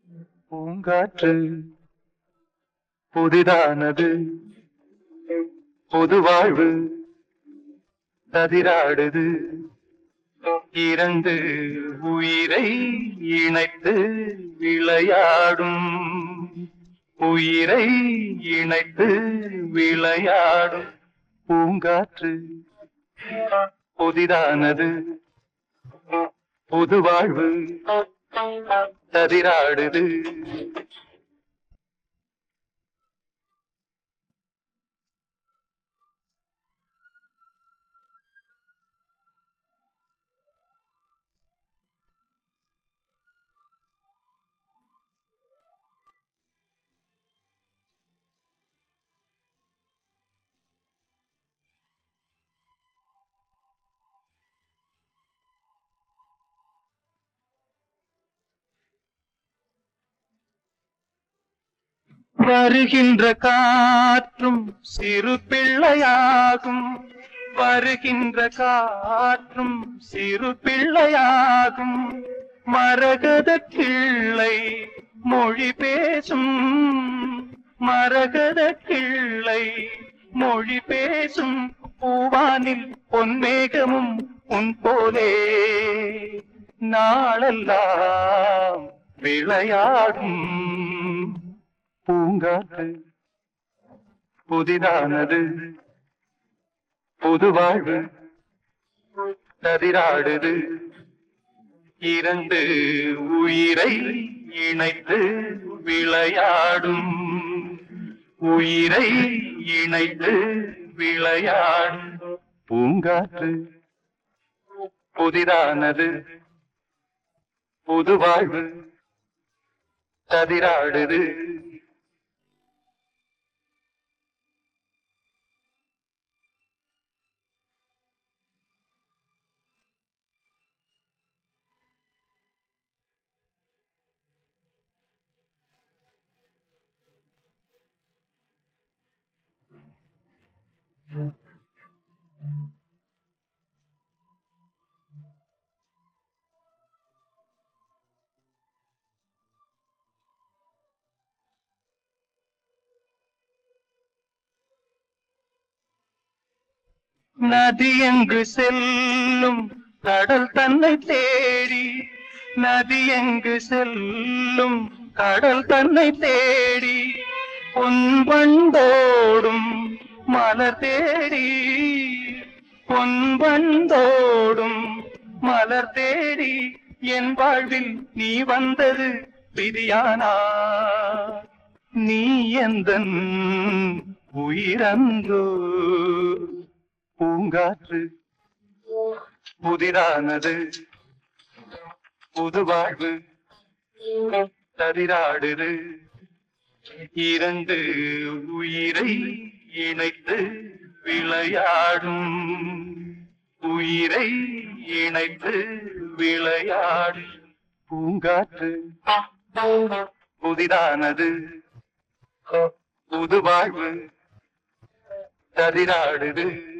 பூங்காற்று புதிதானது பொது வாழ்வு ததிராடுது இரண்டு உயிரை இணைத்து விளையாடும் உயிரை இணைத்து விளையாடும் பூங்காற்று புதிதானது புது வாழ்வு ததிராடுது வருகின்ற காற்றும் சிறு பிள்ளையாகும் வருகின்ற காற்றும் சிறு பிள்ளையாகும் மரகத கிள்ளை மொழி பேசும் மரகத கிள்ளை மொழி பேசும் பூவானில் பொன்மேகமும் உன் போலே நாளெல்லாம் விளையாடும் பூங்காற்று புதிதானது புது வாழ்வு ததிராடுது இரண்டு உயிரை இணைத்து விளையாடும் உயிரை இணைத்து விளையாடும் பூங்காற்று புதிதானது புது வாழ்வு ததிராடுது நதி எங்கு செல்லும் கடல் தன்னை தேடி நதி எங்கு செல்லும் கடல் தன்னை தேடி பொன்பண்டோடும் மலர் தேடி பொன்பண்டோடும் மலர் தேடி என் வாழ்வில் நீ வந்தது விதியானா நீ எந்தன் உயிரன்றோ பூங்காற்று புதிரானது புது வாழ்வு ததிராடுது இரண்டு உயிரை இணைத்து விளையாடும் உயிரை இணைத்து விளையாடும் பூங்காற்று புதிதானது புது வாழ்வு ததிராடுது